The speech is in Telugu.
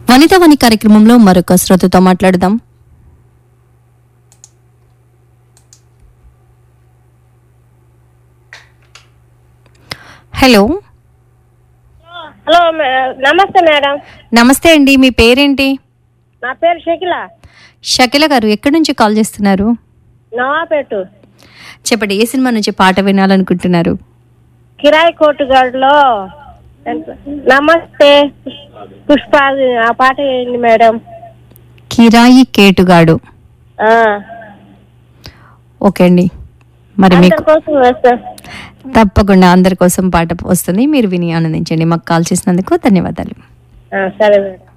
వనిత వని కార్యక్రమంలో మరొక శ్రోతతో మాట్లాడదాం హలో హలో మే- నమస్తే మేడం నమస్తే అండి మీ పేరేంటి నా పేరు షకిల షకిల గారు ఎక్కడి నుంచి కాల్ చేస్తున్నారు నవాపేటు చెప్పండి ఏ సినిమా నుంచి పాట వినాలనుకుంటున్నారు కిరాయి కోటుగాడులో నమస్తే పుష్ప ఆ పాట వేయండి మేడం కిరాయి కేటుగాడు ఆ, ఓకే అండి మరి మీకు అందరి కోసం వేస్తా తప్పకుండా అందరి కోసం పాట వస్తుంది మీరు విని ఆనందించండి మాకు కాల్ చేసినందుకు ధన్యవాదాలు ఆ, సరే మేడం